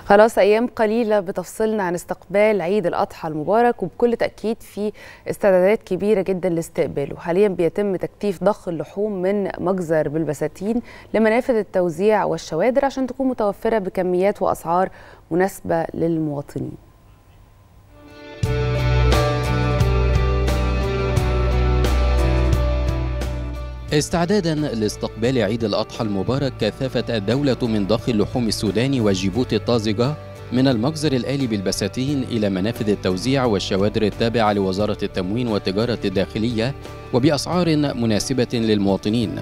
خلاص أيام قليلة بتفصلنا عن استقبال عيد الأضحى المبارك وبكل تأكيد في استعدادات كبيرة جدا لاستقباله حاليا بيتم تكثيف ضخ اللحوم من مجزر بالبساتين لمنافذ التوزيع والشوادر عشان تكون متوفرة بكميات وأسعار مناسبة للمواطنين استعدادا لاستقبال عيد الأضحى المبارك كثفت الدولة من ضخ اللحوم السوداني والجيبوتي الطازجة من المجزر الآلي بالبساتين إلى منافذ التوزيع والشوادر التابعة لوزارة التموين والتجارة الداخلية وبأسعار مناسبة للمواطنين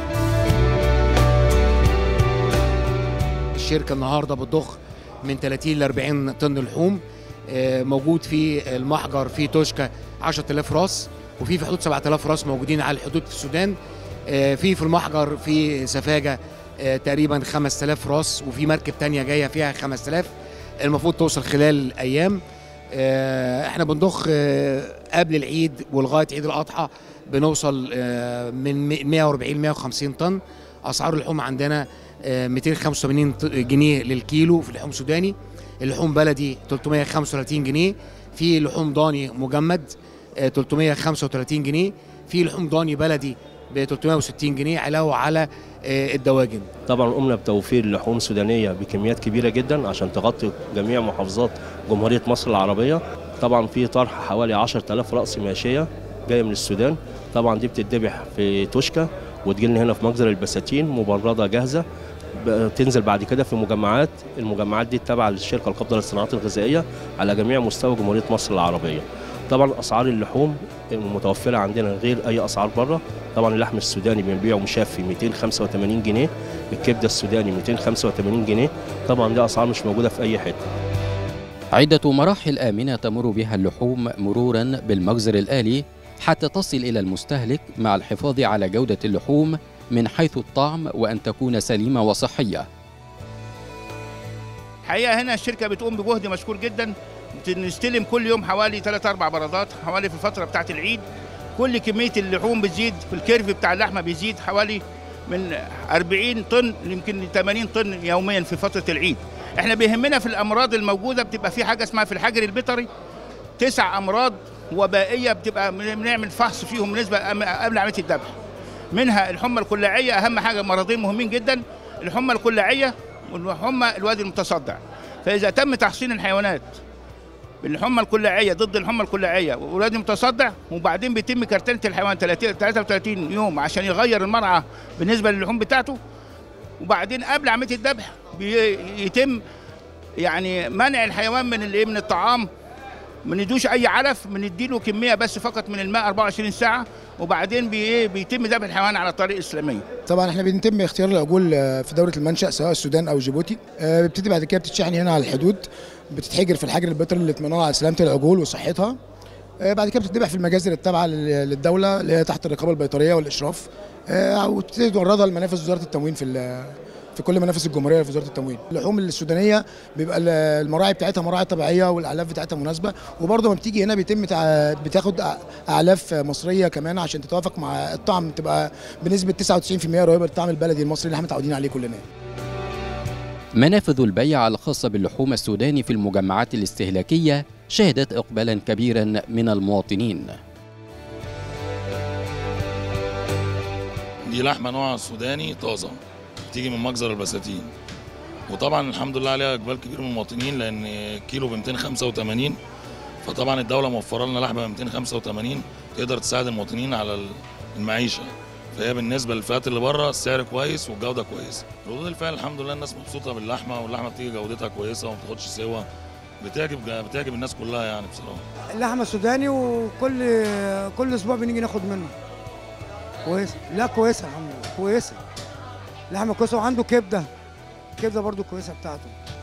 الشركة النهاردة بتضخ من 30 ل 40 طن لحوم موجود في المحجر في توشكا 10000 راس وفي في حدود 7000 راس موجودين على الحدود في السودان في في المحجر في سفاجه تقريبا 5000 راس وفي مركب تانية جايه فيها 5000 المفروض توصل خلال ايام احنا بنضخ قبل العيد ولغايه عيد الاضحى بنوصل من 140 150 طن اسعار اللحوم عندنا 285 جنيه للكيلو في لحوم سوداني اللحوم بلدي 335 جنيه في لحوم ضاني مجمد 335 جنيه في لحوم ضاني بلدي ب 360 جنيه علاوه على الدواجن طبعا قمنا بتوفير لحوم سودانيه بكميات كبيره جدا عشان تغطي جميع محافظات جمهوريه مصر العربيه طبعا في طرح حوالي 10000 راس ماشيه جايه من السودان طبعا دي بتتذبح في توشكا وتجي لنا هنا في مجزر البساتين مبرده جاهزه تنزل بعد كده في مجمعات المجمعات دي تابعه للشركه القابضه للصناعات الغذائيه على جميع مستوى جمهوريه مصر العربيه طبعا اسعار اللحوم المتوفره عندنا غير اي اسعار بره طبعا اللحم السوداني بنبيعه مشفي 285 جنيه الكبده السوداني 285 جنيه طبعا دي اسعار مش موجوده في اي حته عدة مراحل آمنة تمر بها اللحوم مرورا بالمجزر الآلي حتى تصل إلى المستهلك مع الحفاظ على جودة اللحوم من حيث الطعم وأن تكون سليمة وصحية الحقيقة هنا الشركة بتقوم بجهد مشكور جدا بنستلم كل يوم حوالي 3 4 بردات حوالي في الفترة بتاعة العيد كل كمية اللحوم بتزيد في الكيرف بتاع اللحمة بيزيد حوالي من 40 طن يمكن 80 طن يوميا في فترة العيد احنا بيهمنا في الأمراض الموجودة بتبقى في حاجة اسمها في الحجر البيطري تسع أمراض وبائية بتبقى بنعمل فحص فيهم نسبة قبل عملية الذبح منها الحمى الكلاعية أهم حاجة مرضين مهمين جدا الحمى الكلاعية والحمى الوادي المتصدع فإذا تم تحصين الحيوانات بالحمى الكلاعيه ضد الحمى الكلاعيه والوادي المتصدع وبعدين بيتم كرتنه الحيوان 30 33 يوم عشان يغير المرعى بالنسبه للحوم بتاعته وبعدين قبل عمليه الذبح بيتم يعني منع الحيوان من الايه من الطعام ما ندوش اي علف بنديله كميه بس فقط من الماء 24 ساعه وبعدين بي بيتم ذبح الحيوان على الطريق الاسلاميه. طبعا احنا بنتم اختيار العجول في دوله المنشا سواء السودان او جيبوتي بتبتدي بعد كده بتتشحن هنا على الحدود بتتحجر في الحجر البيطري للاطمئنان على سلامه العجول وصحتها بعد كده بتتذبح في المجازر التابعه للدوله اللي هي تحت الرقابه البيطريه والاشراف وتبتدي توردها لمنافذ وزاره التموين في في كل منافذ الجمهوريه في وزاره التموين اللحوم السودانيه بيبقى المراعي بتاعتها مراعي طبيعيه والاعلاف بتاعتها مناسبه وبرضه لما بتيجي هنا بيتم بتاخد اعلاف مصريه كمان عشان تتوافق مع الطعم تبقى بنسبه 99% قريبه للطعم البلدي المصري اللي احنا متعودين عليه كلنا منافذ البيع الخاصة باللحوم السوداني في المجمعات الاستهلاكية شهدت إقبالا كبيرا من المواطنين دي لحمة نوع سوداني طازة بتيجي من مجزر البساتين وطبعا الحمد لله عليها اقبال كبير من المواطنين لان كيلو ب 285 فطبعا الدوله موفره لنا لحمه ب 285 تقدر تساعد المواطنين على المعيشه فهي بالنسبه للفئات اللي بره السعر كويس والجوده كويسه ردود الفعل الحمد لله الناس مبسوطه باللحمه واللحمه بتيجي جودتها كويسه وما بتاخدش سوا بتعجب بتعجب الناس كلها يعني بصراحه اللحمه سوداني وكل كل اسبوع بنيجي ناخد منه كويسه لا كويسه الحمد لله كويسه لحمه كويسه وعنده كبده الكبده برده كويسه بتاعته